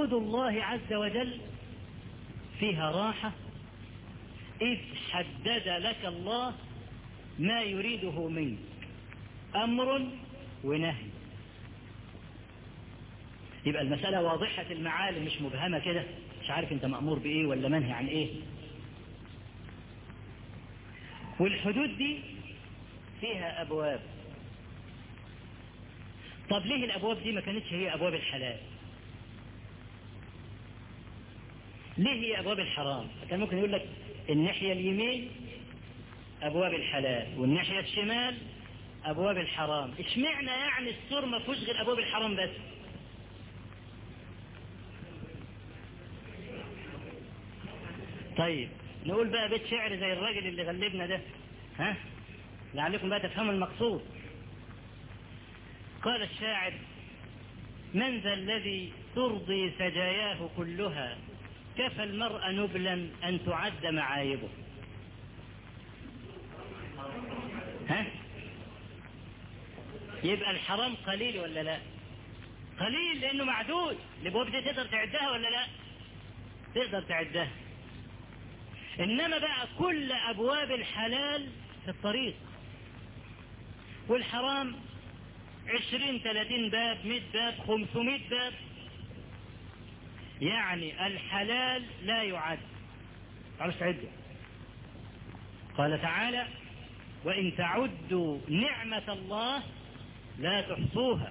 حدود الله عز وجل فيها راحة إذ حدد لك الله ما يريده منك أمر ونهي يبقى المسألة واضحة المعالم مش مبهمة كده مش عارف انت مأمور بإيه ولا منهي عن إيه والحدود دي فيها أبواب طب ليه الأبواب دي ما كانتش هي أبواب الحلال ليه هي أبواب الحرام كان ممكن يقول لك الناحية اليمين أبواب الحلال والناحية الشمال أبواب الحرام اشمعنى يعني السور ما فيهوش غير أبواب الحرام بس طيب نقول بقى بيت شعر زي الراجل اللي غلبنا ده ها لعلكم بقى تفهموا المقصود قال الشاعر من ذا الذي ترضي سجاياه كلها كفى المرء نبلا أن تعد معايبه ها يبقى الحرام قليل ولا لا قليل لأنه معدود الأبواب دي تقدر تعدها ولا لا تقدر تعدها إنما بقى كل أبواب الحلال في الطريق والحرام عشرين ثلاثين باب مئة باب خمسمائة باب يعني الحلال لا يعد عرفت عده قال تعالى وإن تعدوا نعمة الله لا تحصوها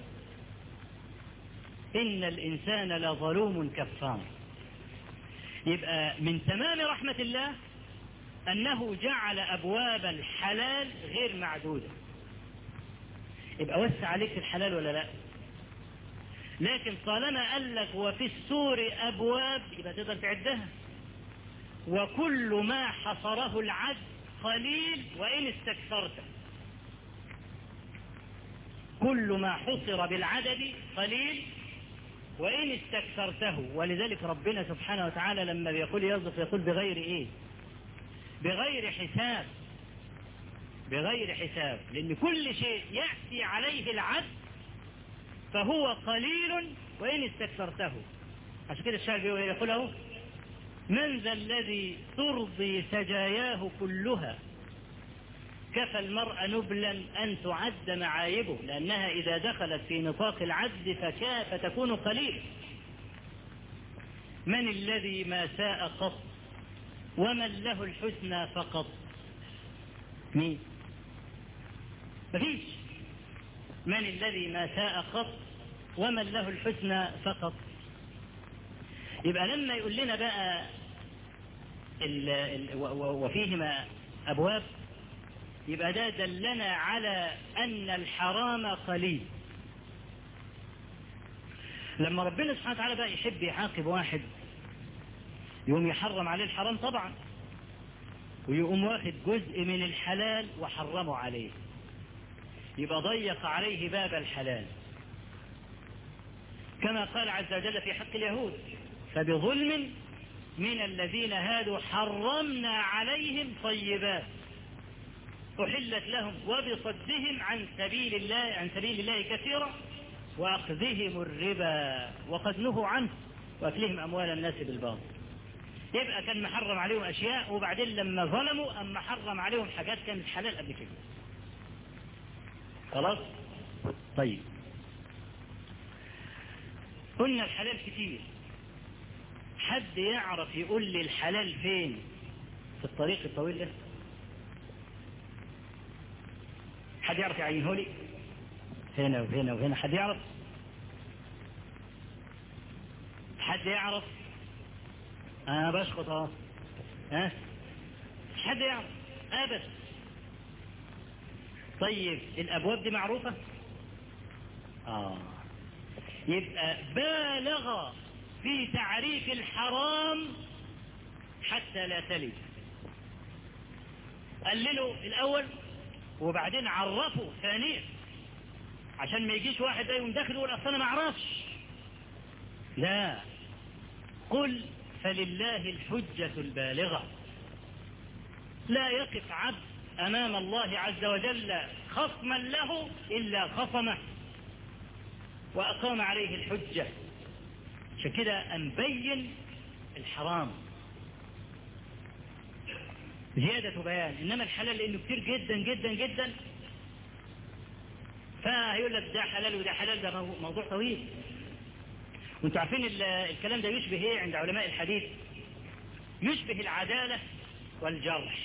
إن الإنسان لظلوم كفار يبقى من تمام رحمة الله أنه جعل أبواب الحلال غير معدودة يبقى وسع عليك في الحلال ولا لا لكن طالما قال لك وفي السور أبواب يبقى تقدر تعدها وكل ما حصره العد قليل وإن استكثرته كل ما حصر بالعدد قليل وإن استكثرته ولذلك ربنا سبحانه وتعالى لما بيقول يصدق يقول بغير إيه بغير حساب بغير حساب لأن كل شيء يأتي عليه العد فهو قليل وإن استكثرته عشان كده الشاعر يقول له من ذا الذي ترضي سجاياه كلها كفى المرء نبلا أن تعد معايبه لأنها إذا دخلت في نطاق العد فكا فتكون قليل من الذي ما ساء قط ومن له الحسنى فقط مين مفيش من الذي ما ساء قط ومن له الحسنى فقط يبقى لما يقول لنا بقى ال ال وفيهما أبواب يبقى ده دلنا على أن الحرام قليل لما ربنا سبحانه وتعالى بقى يحب يعاقب واحد يقوم يحرم عليه الحرام طبعا ويقوم واخد جزء من الحلال وحرمه عليه يبقى ضيق عليه باب الحلال كما قال عز وجل في حق اليهود فبظلم من الذين هادوا حرمنا عليهم طيبات أحلت لهم وبصدهم عن سبيل الله عن سبيل الله كثيرا وأخذهم الربا وقد نهوا عنه وأكلهم أموال الناس بالباطل يبقى كان محرم عليهم أشياء وبعدين لما ظلموا أما حرم عليهم حاجات كانت حلال قبل كده خلاص طيب قلنا الحلال كتير حد يعرف يقول لي الحلال فين في الطريق الطويل ده حد يعرف يعينه لي هنا وهنا وهنا حد يعرف حد يعرف انا بشخط اهو ها مش حد يعرف ابدا طيب الابواب دي معروفه اه يبقى بالغ في تعريف الحرام حتى لا تلد قللوا الاول وبعدين عرفوا ثانيا عشان ما يجيش واحد ده يقوم داخل يقول اصل انا ما اعرفش لا قل فلله الحجة البالغة لا يقف عبد أمام الله عز وجل خصما له إلا خصمه وأقام عليه الحجة عشان كده نبين الحرام زيادة بيان إنما الحلال لأنه كتير جدا جدا جدا فهيقول لك ده حلال وده حلال ده موضوع طويل وانتوا عارفين الكلام ده يشبه ايه عند علماء الحديث يشبه العدالة والجرح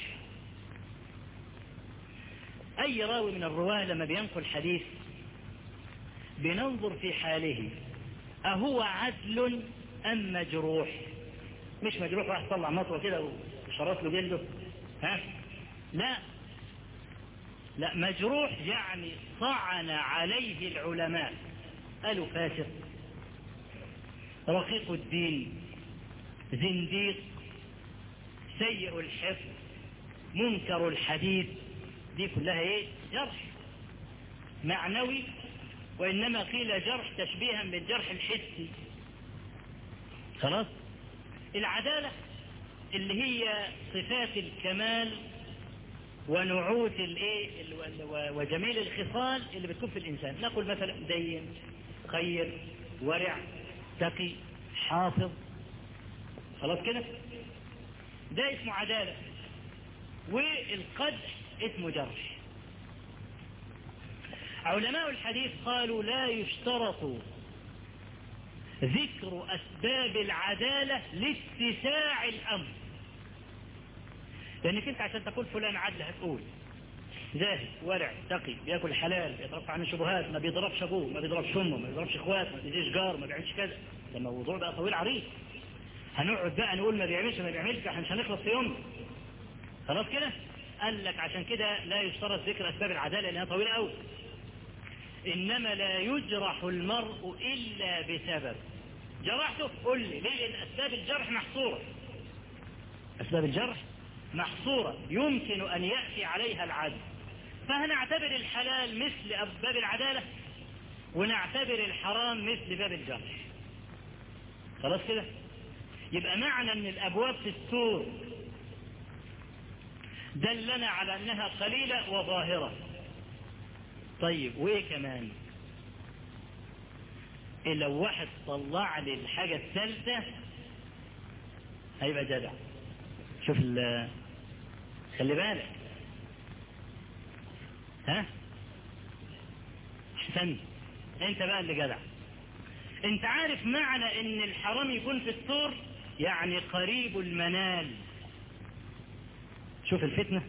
أي راوي من الرواة لما بينقل حديث بننظر في حاله أهو عدل أم مجروح مش مجروح راح طلع مطوة كده وشرط له جلده ها لا لا مجروح يعني طعن عليه العلماء قالوا فاسق رقيق الدين زنديق سيء الحفظ منكر الحديث دي كلها ايه جرح معنوي وإنما قيل جرح تشبيها بالجرح الحسي خلاص العدالة اللي هي صفات الكمال ونعوت الايه وجميل الخصال اللي بتكون في الإنسان نقول مثلا دين خير ورع تقي حافظ خلاص كده ده اسمه عدالة والقدح اسمه جرح علماء الحديث قالوا لا يشترط ذكر أسباب العدالة لاتساع الأمر لأنك أنت عشان تقول فلان عدل هتقول زاهد ورع تقي بياكل حلال بيترفع عن الشبهات ما بيضربش ابوه ما بيضربش امه ما بيضربش اخواته ما بيديش جار ما بيعملش كذا ده الموضوع بقى طويل عريض هنقعد بقى نقول ما بيعملش ما بيعملش احنا مش هنخلص في يوم خلاص كده قال لك عشان كده لا يشترط ذكر اسباب العداله لانها طويله قوي انما لا يجرح المرء الا بسبب جرحته قل لي ليه لان اسباب الجرح محصوره اسباب الجرح محصوره يمكن ان ياتي عليها العدل فهنعتبر الحلال مثل أسباب العدالة ونعتبر الحرام مثل باب الجرح خلاص كده يبقى معنى ان الابواب في السور دلنا على انها قليلة وظاهرة طيب وايه كمان إيه لو واحد طلع لي الحاجة الثالثة هيبقى جدع شوف خلي بالك ها احسنت انت بقى اللي جدع انت عارف معنى ان الحرام يكون في السور يعني قريب المنال شوف الفتنة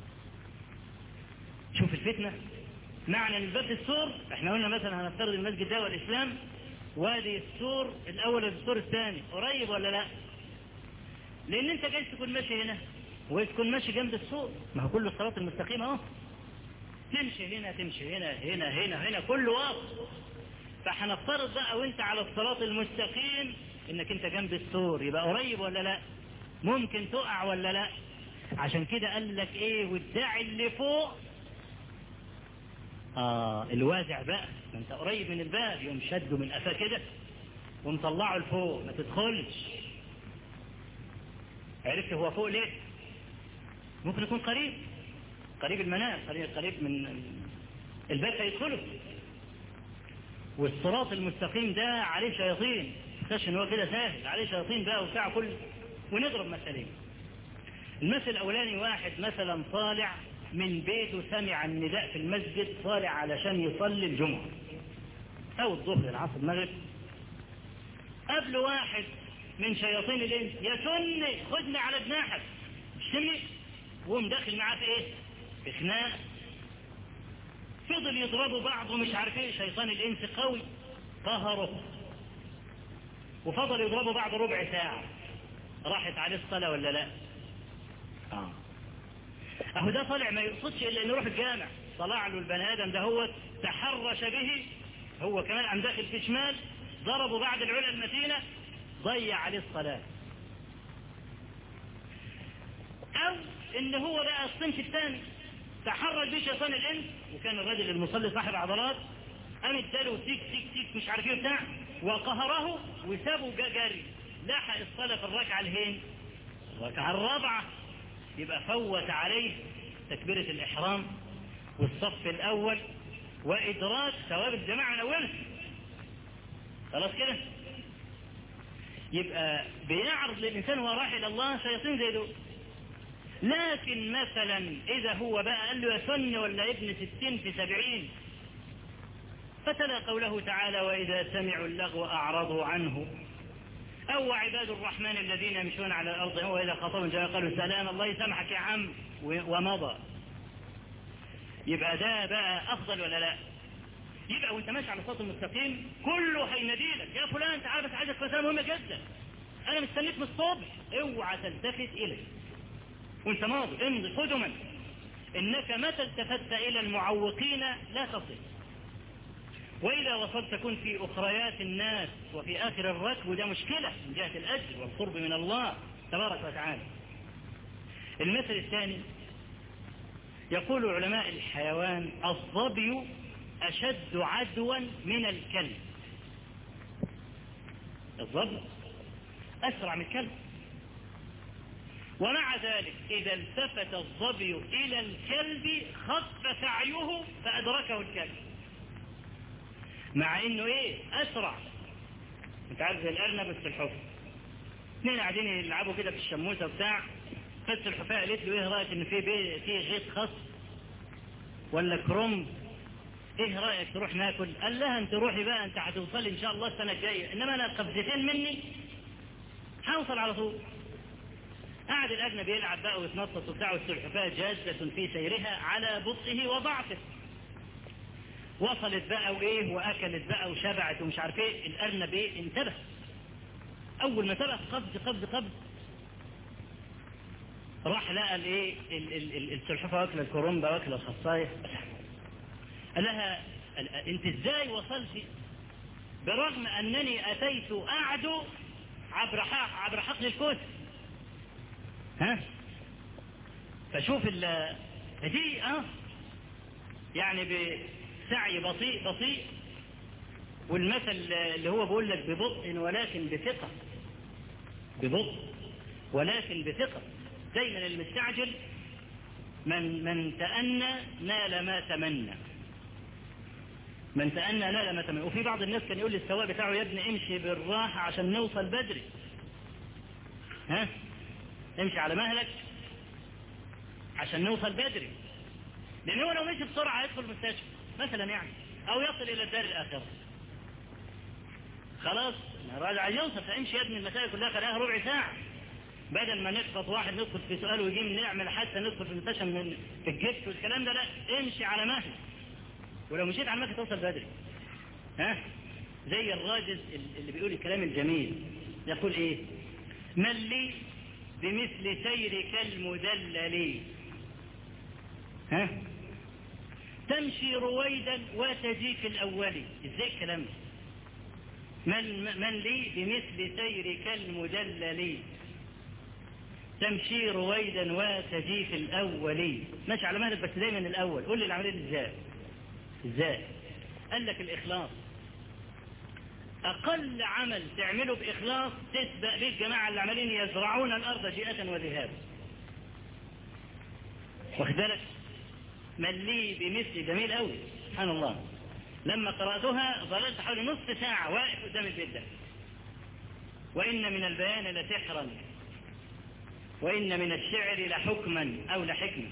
شوف الفتنة معنى ان الباب السور احنا قلنا مثلا هنفترض المسجد ده والاسلام وادي السور الاول والسور الثاني قريب ولا لا لان انت جاي تكون ماشي هنا وتكون ماشي جنب السور ما هو كله الصراط المستقيم اهو تمشي هنا تمشي هنا هنا هنا هنا كله واقف فهنفترض بقى وانت على الصراط المستقيم انك انت جنب السور يبقى قريب ولا لا ممكن تقع ولا لا عشان كده قال لك ايه والداعي اللي فوق اه الوازع بقى ما انت قريب من الباب يوم شده من قفاه كده ومطلعه لفوق ما تدخلش عرفت هو فوق ليه ممكن يكون قريب قريب المنام قريب قريب من الباب هيدخله والصراط المستقيم ده عليه شياطين تخش ان هو كده سهل عليه شياطين بقى وبتاع كل ونضرب مثلين المثل الاولاني واحد مثلا طالع من بيته سمع النداء في المسجد طالع علشان يصلي الجمعة او الظهر العصر المغرب قبل واحد من شياطين الانس يا سني خدني على جناحك سني وقوم داخل معاه في ايه في خناق فضل يضربوا بعض ومش عارف ايه شيطان الانس قوي قهره وفضل يضربوا بعض ربع ساعة راحت عليه الصلاة ولا لا اه اهو ده طالع ما يقصدش الا انه يروح الجامع طلع له البني ادم ده هو تحرش به هو كمان عم داخل في شمال ضربوا بعد العلا المتينة ضيع عليه الصلاة او ان هو بقى الصنف الثاني تحرج به شيطان الانس وكان الرجل المصلي صاحب عضلات قام اداله تيك تيك تيك مش عارف ايه بتاع وقهره وسابه جري لحق الصلاة في الركعة الهين الركعة الرابعة يبقى فوت عليه تكبيرة الإحرام والصف الأول وإدراك ثواب الجماعة الأول خلاص كده يبقى بيعرض للإنسان وهو رايح إلى الله شياطين زي دول لكن مثلا إذا هو بقى قال له يا سن ولا ابن ستين في سبعين فتلا قوله تعالى وإذا سمعوا اللغو أعرضوا عنه أو عباد الرحمن الذين يمشون على الأرض وإذا خاطبهم جاء قالوا سلام الله يسامحك يا عم ومضى يبقى ده بقى أفضل ولا لا يبقى وانت ماشي على الصراط المستقيم كله هيناديلك يا فلان تعال بس عايزك مسألة مهمة جدا أنا مستنيك من الصبح اوعى تلتفت إليه وانت ماضي امضي قدما إنك متى التفت إلى المعوقين لا تصل وإذا وصلت تكون في أخريات الناس وفي آخر الركب وده مشكلة من جهة الأجر والقرب من الله تبارك وتعالى المثل الثاني يقول علماء الحيوان الظبي أشد عدوا من الكلب الظبي أسرع من الكلب ومع ذلك إذا التفت الظبي إلى الكلب خف سعيه فأدركه الكلب مع انه ايه اسرع انت عارف زي الارنب بس الحفر اثنين قاعدين يلعبوا كده في الشموسه بتاع بس الحفاء قالت له ايه رايك ان في بي في غيط خاص ولا كروم ايه رايك تروح ناكل قال لها انت روحي بقى انت هتوصلي ان شاء الله السنه الجايه انما انا قبضتين مني هوصل على طول قاعد الاجنبي يلعب بقى ويتنطط وبتاع والسلحفاه جاده في سيرها على بطئه وضعفه وصلت بقى وايه واكلت بقى وشبعت ومش عارف ايه الارنب ايه انتبه اول ما سبق قبض قبض قبض راح لقى الايه السلحفاه واكله الكرومبه واكله الخصايه قال لها انت ازاي وصلتي برغم انني اتيت اعدو عبر عبر حقل الكوس ها فشوف ال دي اه يعني سعي بطيء بطيء والمثل اللي هو بيقول لك ببطء ولكن بثقة ببطء ولكن بثقة دايما المستعجل من من تأنى نال ما تمنى من تأنى نال ما تمنى وفي بعض الناس كان يقول للسواق بتاعه يا ابني امشي بالراحة عشان نوصل بدري ها امشي على مهلك عشان نوصل بدري لان هو لو مشي بسرعة هيدخل المستشفى مثلا يعني او يصل الى الدار الاخرة خلاص راجع يوصل فامشي يا ابني المسائل كلها خلاها ربع ساعة بدل ما نخبط واحد ندخل في سؤال ويجي نعمل حتى ندخل في المستشفى من في الجبس والكلام ده لا امشي على مهل ولو مشيت على مهل توصل بدري ها زي الراجل اللي بيقول الكلام الجميل يقول ايه من لي بمثل سيرك المدلل ها تمشي رويدا وتجي في الأول ازاي الكلام ده من, من لي بمثل سيرك المدلل تمشي رويدا وتجي في الأول ماشي على مهلك بس دايما الأول قول لي العملية ازاي ازاي قال لك الإخلاص أقل عمل تعمله بإخلاص تسبق به الجماعة اللي عمالين يزرعون الأرض جيئة وذهابا واخد بالك من لي بمثل جميل قوي سبحان الله لما قرأتها ظللت حوالي نصف ساعة واقف قدام البيت ده وإن من البيان لسحرا وإن من الشعر لحكما أو لحكمة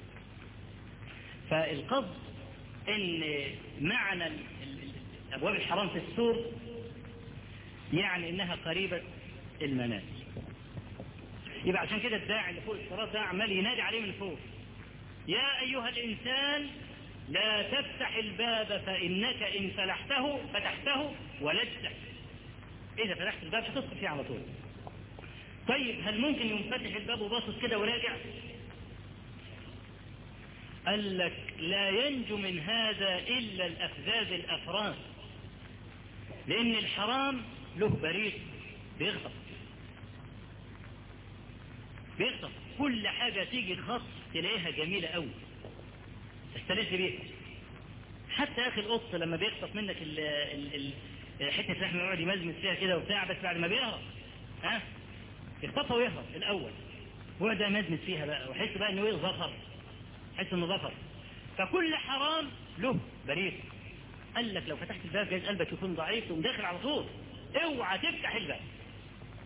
فالقصد إن معنى أبواب الحرام في السور يعني إنها قريبة المنازل يبقى عشان كده الداعي اللي فوق الصراط ده عمال ينادي عليه من فوق يا أيها الإنسان لا تفتح الباب فإنك إن فلحته فتحته ولجته إذا فتحت الباب هتدخل فيه على طول طيب هل ممكن ينفتح الباب وباصص كده وراجع قال لك لا ينجو من هذا إلا الأفذاذ الأفراس لأن الحرام له بريد بيغضب بيغضب كل حاجة تيجي خط تلاقيها جميلة قوي تستلذ بيها حتى يا اخي القط لما بيخطف منك ال ال ال حته لحم يقعد يمزمز فيها كده وبتاع بس بعد ما بيهرب ها يخطفها ويهرب الاول ويقعد يمزمز فيها بقى ويحس بقى انه ايه ظفر يحس انه ظفر فكل حرام له بريد قال لك لو فتحت الباب جايز قلبك يكون ضعيف تقوم داخل على طول اوعى تفتح الباب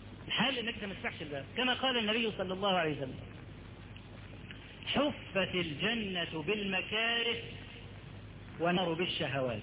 الحل انك ما تفتحش الباب كما قال النبي صلى الله عليه وسلم حفت الجنة بالمكاره ونار بالشهوات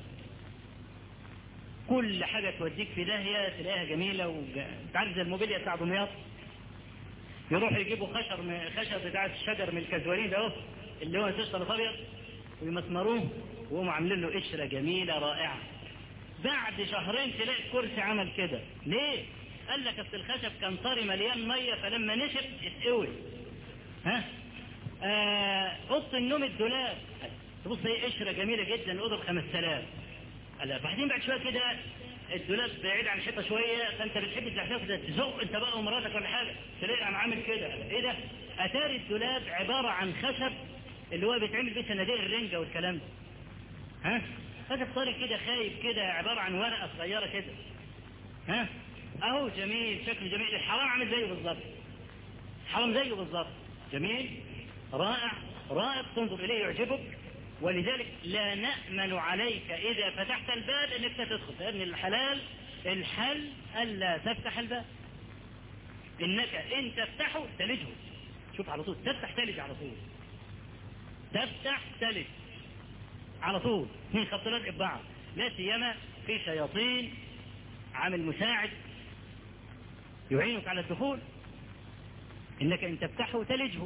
كل حاجة توديك في داهية تلاقيها جميلة وتعرف زي الموبيليا بتاع دمياط يروح يجيبوا خشر من خشب بتاع الشجر من الكزوارين ده اهو اللي هو تشتغل ابيض ويمسمروه ويقوموا عاملين له قشره جميله رائعه بعد شهرين تلاقي الكرسي عمل كده ليه؟ قال لك اصل الخشب كان طري مليان ميه فلما نشف اتقوي ها آه، اوضه النوم الدولاب تبص هي قشره جميله جدا الاوضه ب 5000 لا بعدين بعد شويه كده الدولاب بعيد عن الحيطه شويه فانت بتحب تحتاج تزق انت بقى ومراتك ولا حاجه تلاقي عم عامل كده ايه ده؟ اتاري الدولاب عباره عن خشب اللي هو بيتعمل بيه صناديق الرنجه والكلام ده ها؟ خشب طري كده خايب كده عباره عن ورقه صغيره كده ها؟ اهو جميل شكله جميل الحرام عامل زيه بالظبط حرام زيه بالظبط جميل رائع رائع تنظر اليه يعجبك ولذلك لا نأمن عليك إذا فتحت الباب أنك تدخل لأن الحلال الحل ألا تفتح الباب إنك إن تفتحه تلجه شوف على طول تفتح تلج على طول تفتح تلج على طول من خط لازق ببعض لا سيما في شياطين عامل مساعد يعينك على الدخول إنك إن تفتحه تلجه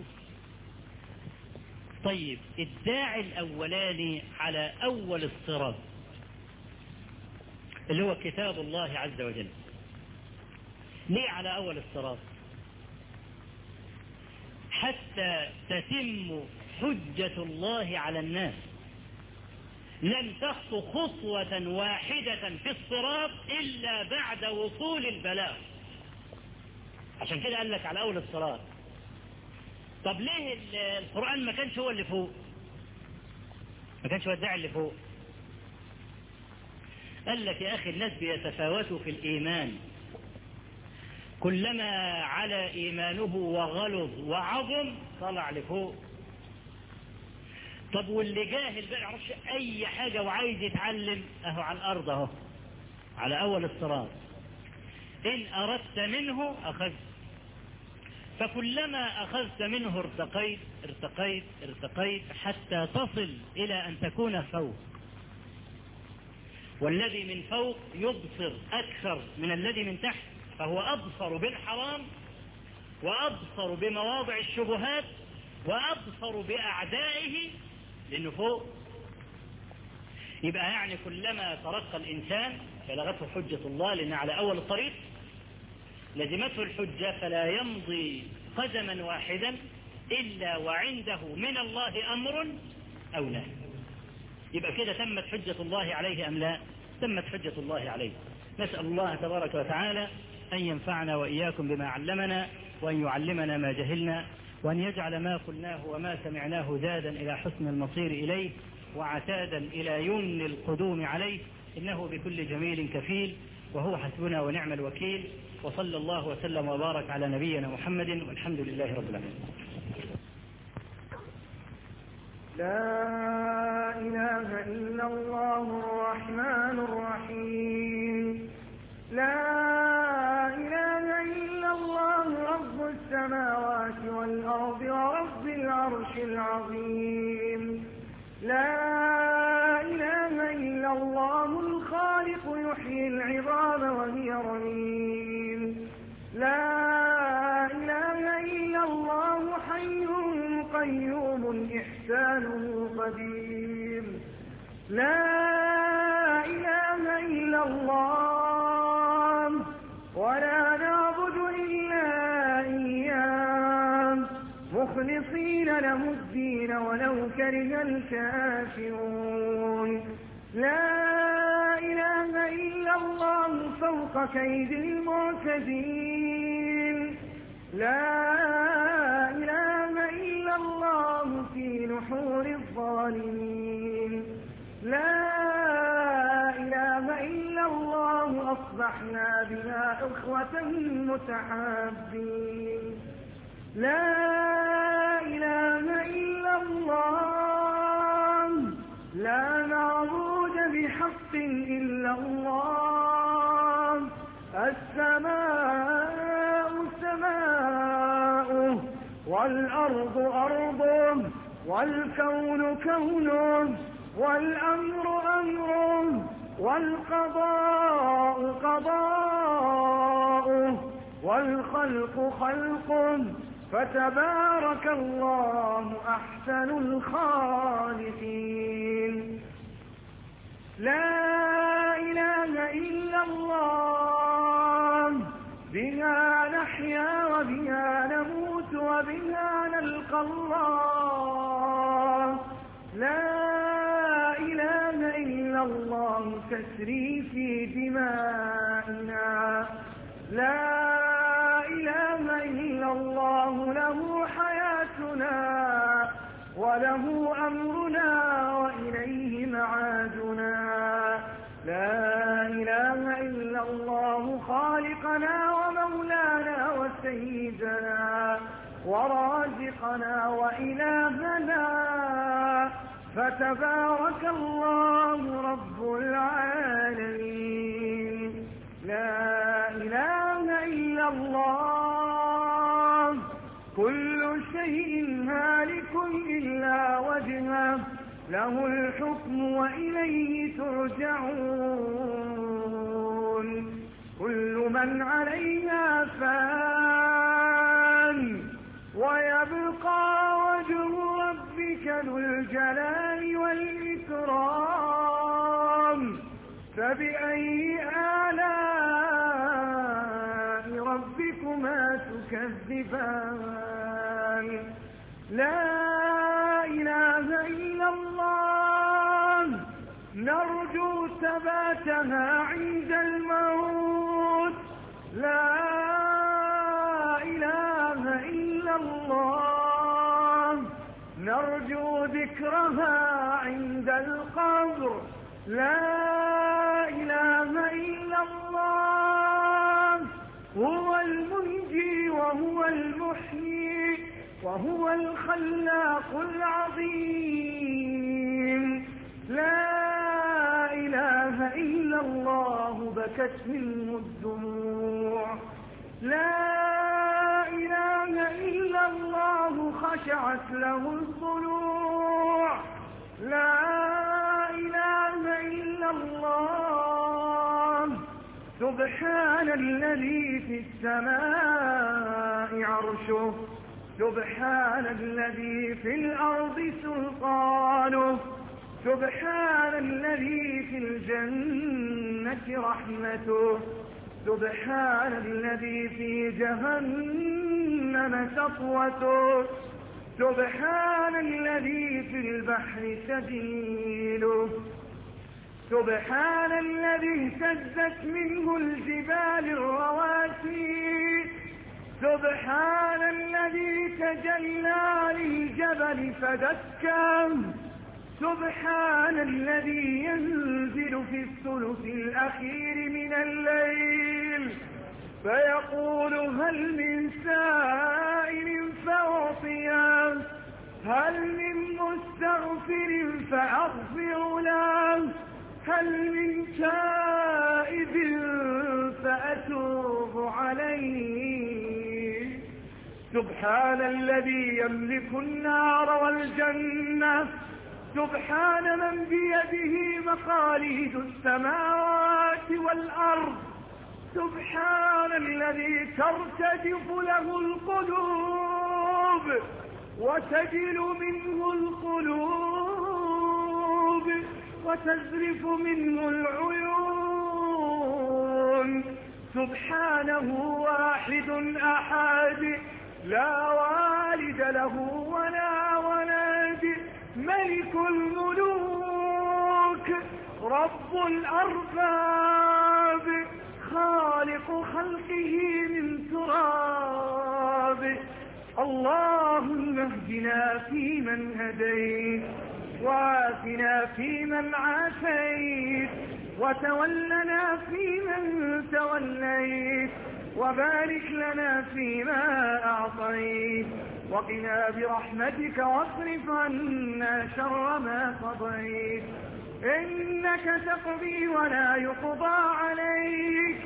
طيب الداعي الأولاني على أول الصراط اللي هو كتاب الله عز وجل ليه على أول الصراط حتى تتم حجة الله على الناس لن تخطو خطوة واحدة في الصراط إلا بعد وصول البلاغ عشان كده قال لك على أول الصراط طب ليه القرآن ما كانش هو اللي فوق ما كانش هو الداعي اللي فوق قال لك يا أخي الناس بيتفاوتوا في الإيمان كلما على إيمانه وغلظ وعظم طلع لفوق طب واللي جاهل بقى يعرفش أي حاجة وعايز يتعلم أهو على الأرض أهو على أول الصراط إن أردت منه أخذت فكلما أخذت منه ارتقيت ارتقيت ارتقيت حتى تصل إلى أن تكون فوق والذي من فوق يبصر أكثر من الذي من تحت فهو أبصر بالحرام وأبصر بمواضع الشبهات وأبصر بأعدائه لأنه فوق يبقى يعني كلما ترقى الإنسان بلغته حجة الله لأن على أول الطريق لزمته الحجة فلا يمضي قدما واحدا إلا وعنده من الله أمر أو لا يبقى كده تمت حجة الله عليه أم لا تمت حجة الله عليه نسأل الله تبارك وتعالى أن ينفعنا وإياكم بما علمنا وأن يعلمنا ما جهلنا وأن يجعل ما قلناه وما سمعناه زادا إلى حسن المصير إليه وعتادا إلى يمن القدوم عليه إنه بكل جميل كفيل وهو حسبنا ونعم الوكيل وصلى الله وسلم وبارك على نبينا محمد والحمد لله رب العالمين لا إله إلا الله الرحمن الرحيم لا إله إلا الله رب السماوات والأرض ورب العرش العظيم لا إله إلا الله الخالق يحيي العظام وهي رميم لا إله إلا الله حي قيوم إحسانه قدير لا إله إلا الله ولا نعبد إلا إياه مخلصين له الدين ولو كره الكافرون لا إله إلا الله فوق كيد المعتدين لا إله إلا الله في نحور الظالمين لا إله إلا الله أصبحنا بها إخوة متحابين لا إله إلا الله لا معبود بحق إلا الله السماء والأرض أرضه والكون كونه والأمر أمره والقضاء قضاؤه والخلق خلقه فتبارك الله أحسن الخالقين لا إله إلا الله بها نحيا وبها نموت وبها نلقى الله لا إله إلا الله تسري في دمائنا لا إله إلا الله له حياتنا وله أمرنا وإليه معادنا لا إله إلا الله خالقنا ومولانا وسيدنا ورازقنا وإلهنا فتبارك الله رب العالمين لا إله إلا الله كل شيء هالك إلا وجهه له الحكم وإليه ترجعون كل من عليها فان ويبقى وجه ربك ذو الجلال والإكرام فبأي آلاء ربكما تكذبان لا إله إلا الله نرجو ثباتها عند الموت لا إله إلا الله نرجو ذكرها عند القبر لا إله إلا الله هو المنجي وهو المحيي وهو الخلاق العظيم لا إله إلا الله بكت منه الدموع لا إله إلا الله خشعت له الضلوع لا إله إلا الله سبحان الذي في السماء عرشه سبحان الذي في الأرض سلطانه سبحان الذي في الجنة رحمته سبحان الذي في جهنم سطوته سبحان الذي في البحر سبيله سبحان الذي اهتزت منه الجبال الرواسي سبحان الذي تجلى للجبل فدكه سبحان الذي ينزل في الثلث الأخير من الليل فيقول هل من سائل فأعطيه هل من مستغفر فأغفر له هل من تائب فأتوب عليه سبحان الذي يملك النار والجنة سبحان من بيده مقاليد السماوات والأرض سبحان الذي ترتجف له القلوب وتجل منه القلوب وتزرف منه العيون سبحانه واحد أحد لا والد له ولا ولد ملك الملوك رب الأرباب خالق خلقه من تراب اللهم اهدنا فيمن هديت وعافنا فيمن عافيت وتولنا فيمن توليت وبارك لنا فيما أعطيت وقنا برحمتك واصرف عنا شر ما قضيت إنك تقضي ولا يقضى عليك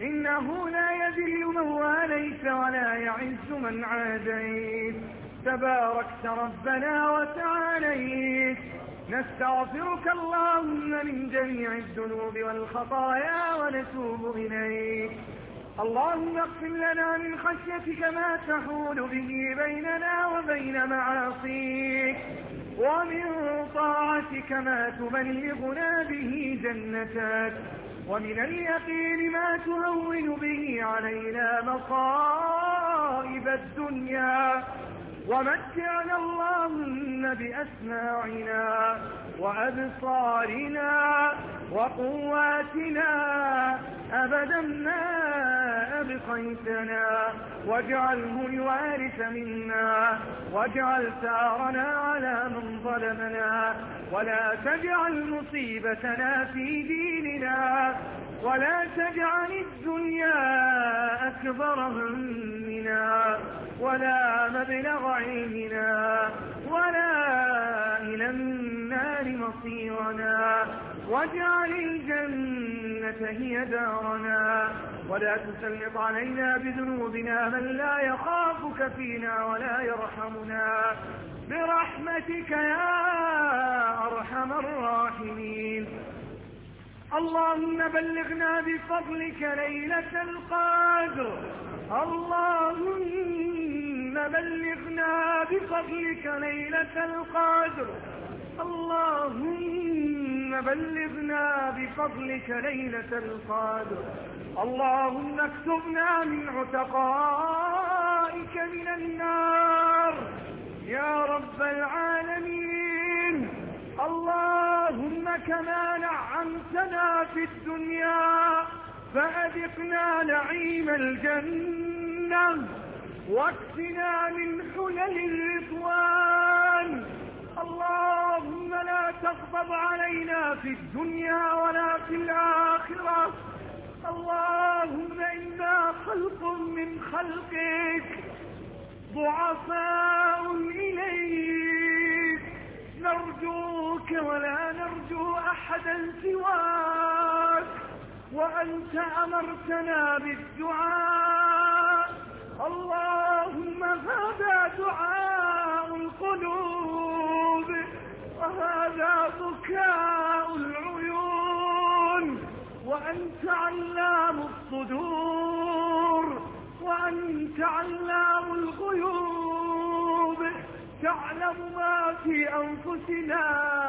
إنه لا يذل من واليت ولا يعز من عاديت تباركت ربنا وتعاليت نستغفرك اللهم من جميع الذنوب والخطايا ونتوب إليك اللهم اغفر لنا من خشيتك ما تحول به بيننا وبين معاصيك ومن طاعتك ما تبلغنا به جنتك ومن اليقين ما تهون به علينا مصائب الدنيا ومتعنا اللهم بأسماعنا وأبصارنا وقواتنا أبدا ما أبقيتنا واجعله الوارث منا واجعل ثارنا على من ظلمنا ولا تجعل مصيبتنا في ديننا ولا تجعل الدنيا أكبر همنا ولا مبلغ علمنا ولا إلى النار مصيرنا واجعل الجنة هي دارنا ولا تسلط علينا بذنوبنا من لا يخافك فينا ولا يرحمنا برحمتك يا أرحم الراحمين اللهم بلغنا بفضلك ليلة القدر اللهم بلغنا بفضلك ليلة القدر اللهم بلغنا بفضلك ليلة القدر اللهم اكتبنا من عتقائك من النار يا رب العالمين اللهم كما نعمتنا في الدنيا فأذقنا نعيم الجنة واكفنا من حلل الرضوان اللهم لا تغضب علينا في الدنيا ولا في الآخرة اللهم إنا خلق من خلقك ضعفاء إليك نرجوك ولا نرجو أحدا سواك وأنت أمرتنا بالدعاء اللهم هذا دعاء القلوب وهذا بكاء العيون وأنت علام الصدور وأنت علام الغيوب تعلم ما في أنفسنا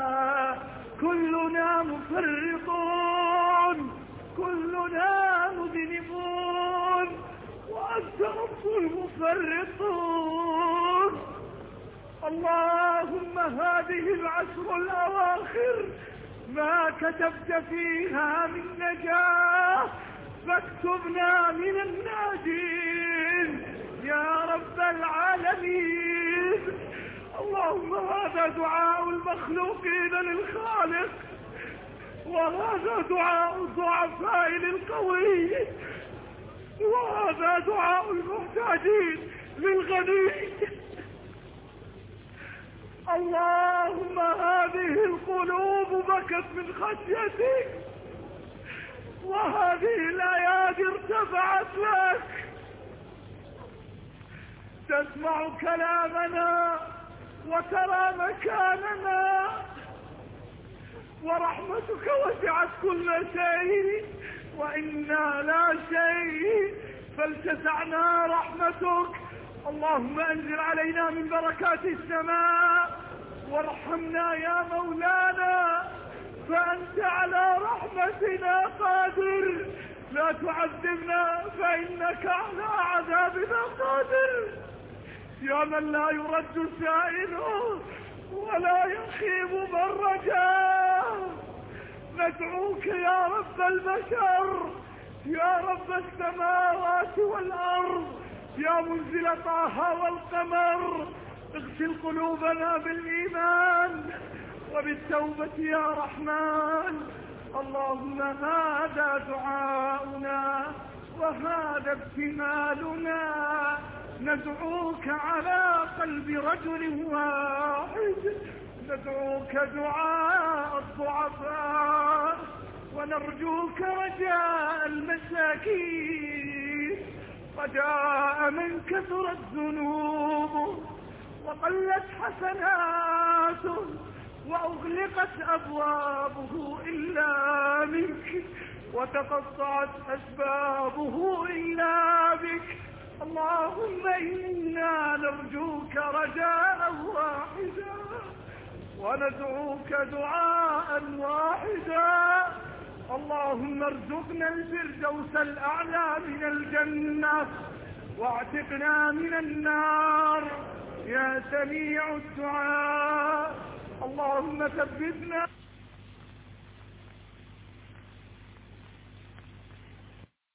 كلنا مفرطون كلنا مذنبون وأنت رب المفرطون اللهم هذه العشر الأواخر ما كتبت فيها من نجاة فاكتبنا من الناجين يا رب العالمين اللهم هذا دعاء المخلوقين للخالق وهذا دعاء الضعفاء للقوي وهذا دعاء المحتاجين للغني اللهم هذه القلوب بكت من خشيتك وهذه الايادي ارتفعت لك تسمع كلامنا وترى مكاننا ورحمتك وسعت كل شيء وإنا لا شيء فلتسعنا رحمتك اللهم انزل علينا من بركات السماء وارحمنا يا مولانا فأنت على رحمتنا قادر لا تعذبنا فإنك على عذابنا قادر يا من لا يرد سائله ولا يخيب من رجاه ندعوك يا رب البشر يا رب السماوات والأرض يا منزل طه والقمر اغسل قلوبنا بالإيمان وبالتوبة يا رحمن اللهم هذا دعاؤنا وهذا ابتمالنا ندعوك على قلب رجل واحد ندعوك دعاء الضعفاء ونرجوك رجاء المساكين رجاء من كثرت ذنوبه وقلت حسناته وأغلقت أبوابه إلا منك وتقطعت أسبابه إلا بك اللهم إنا نرجوك رجاء واحدا وندعوك دعاء واحدا اللهم ارزقنا الفردوس الأعلى من الجنة واعتقنا من النار يا سميع الدعاء اللهم ثبتنا